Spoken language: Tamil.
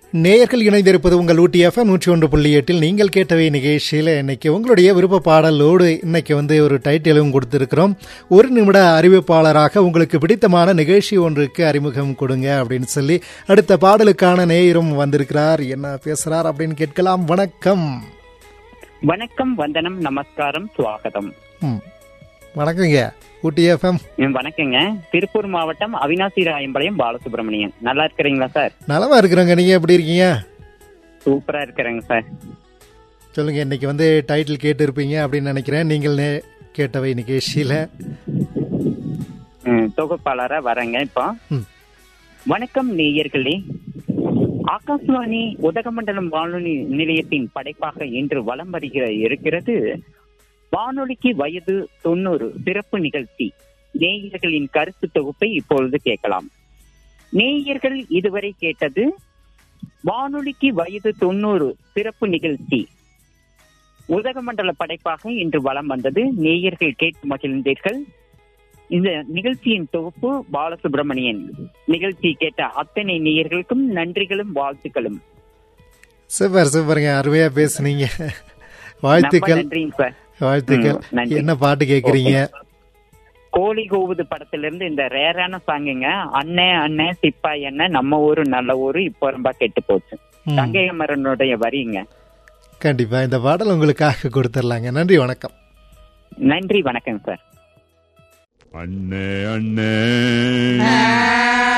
நேயர்கள் இணைந்திருப்பது உங்கள் ஊட்டி எஃப்எம் நூற்றி ஒன்று புள்ளி எட்டில் நீங்கள் கேட்டவை நிகழ்ச்சியில் இன்னைக்கு உங்களுடைய விருப்ப பாடலோடு இன்னைக்கு வந்து ஒரு டைட்டிலும் கொடுத்துருக்கிறோம் ஒரு நிமிட அறிவிப்பாளராக உங்களுக்கு பிடித்தமான நிகழ்ச்சி ஒன்றுக்கு அறிமுகம் கொடுங்க அப்படின்னு சொல்லி அடுத்த பாடலுக்கான நேயரும் வந்திருக்கிறார் என்ன பேசுறார் அப்படின்னு கேட்கலாம் வணக்கம் வணக்கம் வந்தனம் நமஸ்காரம் சுவாகதம் ம். வணக்கங்க ஊட்டி எஃப்எம் ம், வணக்கங்க திருப்பூர் மாவட்டம் அவினாசி ராயம்பாளையம் பாலசுப்ரமணியன் நல்லா இருக்கிறீங்களா சார் நலமா இருக்கிறோங்க நீங்க எப்படி இருக்கீங்க சூப்பரா இருக்கிறேங்க சார் சொல்லுங்க இன்னைக்கு வந்து டைட்டில் கேட்டிருப்பீங்க அப்படின்னு நினைக்கிறேன் நீங்கள் நே- கேட்டவை நிகழ்ச்சியில ம், தொகுப்பாளரா வரேங்க இப்போ ம். வணக்கம் நேயர்களே ஆகாஷ்வாணி உதகமண்டலம் வானொலி நிலையத்தின் படைப்பாக இன்று வலம் வருகிற இருக்கிறது வானொலிக்கு வயது தொண்ணூறு சிறப்பு நிகழ்ச்சி நேயர்களின் கருத்து தொகுப்பை இப்பொழுது கேட்கலாம் நேயர்கள் இதுவரை கேட்டது வானொலிக்கு வயது தொண்ணூறு சிறப்பு நிகழ்ச்சி உதகமண்டல படைப்பாக இன்று வலம் வந்தது நேயர்கள் கேட்டு மகிழ்ந்தீர்கள் இந்த நிகழ்ச்சியின் தொகுப்பு பாலசுப்ரமணியன் நிகழ்ச்சி கேட்ட அத்தனை நேயர்களுக்கும் நன்றிகளும் வாழ்த்துக்களும் சூப்பர் சூப்பருங்க அருமையா பேசுனீங்க ரொம்ப வாழ்த்துக்கள் நன்றிங்க சார் வாழ்த்துக்கள் ம், நன்றி. என்ன பாட்டு கேக்குறீங்க கோழி கோவுது படத்துல இருந்து இந்த ரேரான சாங்குங்க அண்ணே அண்ணே சிப்பாய் அண்ணன் நம்ம ஊரு நல்ல ஊரு இப்போ ரொம்ப கெட்டு போச்சு ம், தங்கையமரனுடைய வரிங்க கண்டிப்பா இந்த பாடல் உங்களுக்காக கொடுத்துடலாங்க நன்றி வணக்கம் நன்றி வணக்கம் சார் அண்ணே அண்ணே